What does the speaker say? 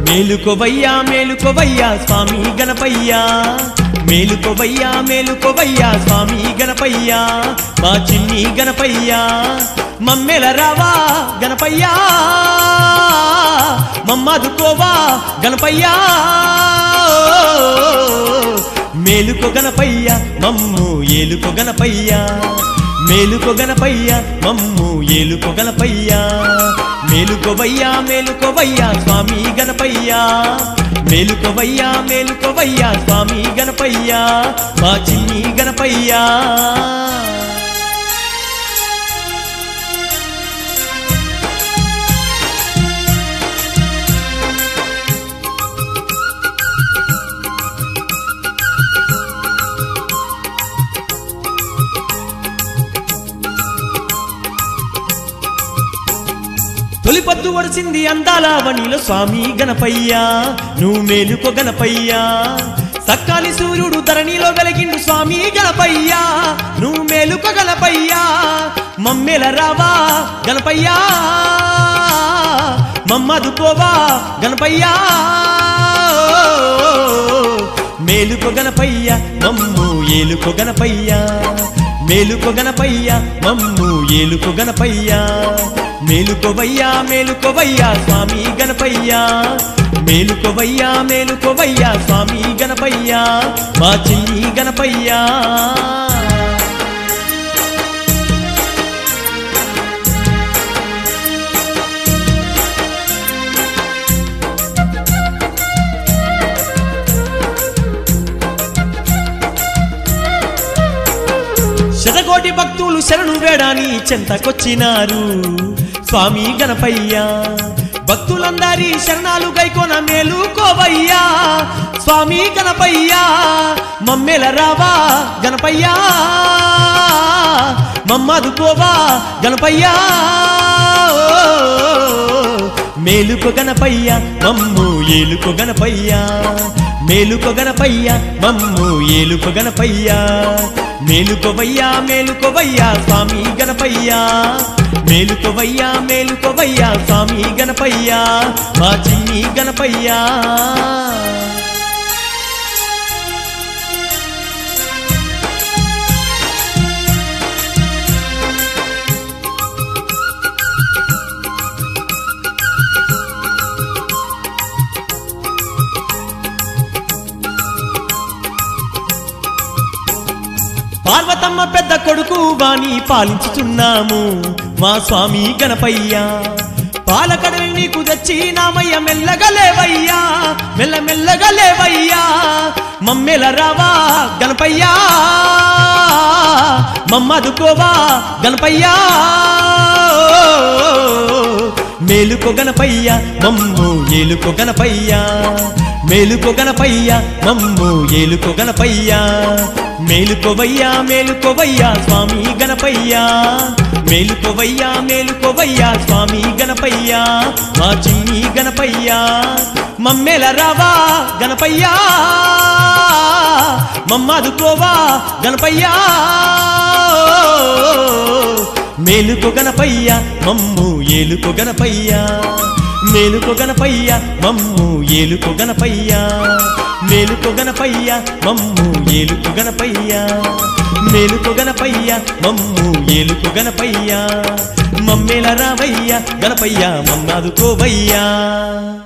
మేలుకోవయ్యా మేలుకోవయ్యా స్వామి గణపయ్యా మేలుకోవయ్యా మేలుకోవయ్యా స్వామి గణపయ్యా మా చిన్ని గణపయ్యా మమ్మెల రావా గణపయ్యా మమ్మదుకోవా గణపయ్యా మేలుకో గణపయ్య మమ్ము ఏలుకో గణపయ్య మేలుకో గణపయ్య మమ్ము ఏలుకో గణపయ్య మేలుకోవయ్యా మేలుకోవయ్యా స్వామి గణపయ్యా మేలుకోవయ్యా మేలుకోవయ్యా స్వామి గణపయ్యా మా చిన్ని గణపయ్యా తొలిపద్దు వడిసింది అందాల వనిలో స్వామి గణపయ్యా నువ్వు మేలుకో గణపయ్యా సక్కాలి సూర్యుడు ధరణిలో వెలిగిండు స్వామి గణపయ్యా నువ్వు మేలుకో గణపయ్యా మమ్మెల రావా గణపయ్యా మమ్మదుకోవా గణపయ్యా మేలుకో గణపయ్య మమ్ము ఏలుకో గణపయ్య మేలుకో గణపయ్య మమ్ము ఏలుకో గణపయ్య మేలుకోవయ్యా మేలుకోవయ్యా స్వామి గణపయ్యా మేలుకోవయ్యా మేలుకోవయ్యా స్వామి గణపయ్యా మా చిన్ని గణపయ్యా శతకోటి భక్తులు శరణు వేడాని చెంతకొచ్చినారు స్వామి గణపయ్యా భక్తులందరి శరణాలు గైకోన మేలుకోవయ్యా స్వామి గణపయ్యా మమ్మెల రావా గణపయ్యా మమ్మదుకోవా గణపయ్యా మేలుకో గణపయ్య మమ్ము ఏలుకో గణపయ్య మేలుకో గణపయ్య మమ్ము ఏలుకో గణపయ్య మేలుకోవయ్యా మేలుకోవయ్యా స్వామి గణపయ్యా మేలుకోవయ్యా మేలుకోవయ్యా స్వామి గణపయ్యా మా చిన్ని గణపయ్యా పార్వతమ్మ పెద్ద కొడుకు వాణి పాలించుచున్నాము మా స్వామి గణపయ్యా పాలకడని నీకు తెచ్చి నామయ్య మెల్లగా లేవయ్యా మెల్ల మెల్లగా లేవయ్యా మమ్మెల రావా గణపయ్యా మమ్మదుకోవా గణపయ్యా మేలుకో గణపయ్య మమ్ము ఏలుకో గణపయ్య మేలుకో గణపయ్య మమ్ము ఏలుకో గణపయ్య మేలుకోవయ్యా మేలుకోవయ్యా స్వామి గణపయ్యా మేలుకోవయ్యా మేలుకోవయ్యా స్వామి గణపయ్యా మా చిన్ని గణపయ్యా మమ్మెల రావా గణపయ్యా మమ్మదుకోవా గణపయ్యా మేలుకో గణపయ్య మమ్ము ఏలుకో గణపయ్య మేలుకో గణపయ్య మమ్ము ఏలుకో గణపయ్య మేలుకో గణపయ్య మమ్ము ఏలుకో గణపయ్య మేలుకో గణపయ్య మమ్ము ఏలుకో గణపయ్య మమ్మేల రావయ్య గణపయ్య మమ్మాదుకోవయ్యా